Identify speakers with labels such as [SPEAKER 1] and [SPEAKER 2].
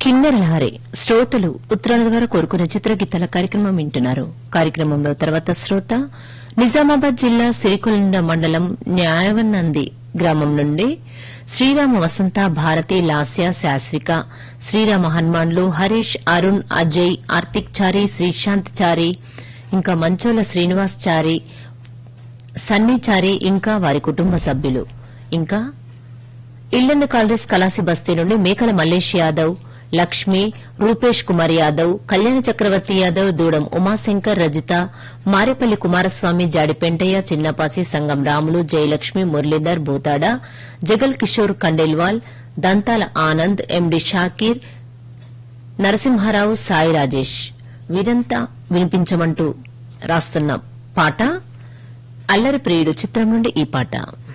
[SPEAKER 1] కిన్నెరలహరి శ్రోతలు ఉత్తరాల ద్వారా కోరుకునే చిత్రగీతాల కార్యక్రమం వింటున్నారు కార్యక్రమంలో తర్వాత శ్రోత నిజామాబాద్ జిల్లా సిరికొండ మండలం న్యాయవన్నంది గ్రామం నుండి శ్రీరామ వసంత భారతి లాస్య శాశ్విక శ్రీరామ హనుమాన్లు హరీష్ అరుణ్ అజయ్ ఆర్తిక్ చారి శ్రీశాంత్ చారి ఇంకా మంచోల శ్రీనివాస్ చారి సన్నీ చారి ఇంకా వారి కుటుంబ సభ్యులు ఇంకా ఇల్లందు కాంగ్రెస్ కలాసి బస్తీ నుండి మేకల మల్లేష్ యాదవ్ లక్ష్మి రూపేష్ కుమార్ యాదవ్ కళ్యాణ చక్రవర్తి యాదవ్ దూడం ఉమాశంకర్ రజిత మారేపల్లి కుమారస్వామి జాడి పెంటయ్య చిన్నపాసి సంగం రాములు జయలక్ష్మి మురళీధర్ భూతాడ జగల్ కిషోర్ కండేల్వాల్ దంతాల ఆనంద్ ఎండి షాకీర్ నరసింహారావు సాయి రాజేష్ వీరంతా వినిపించమంటూ రాస్తున్న పాట అల్లరి ప్రియుడు చిత్రం నుండి ఈ పాట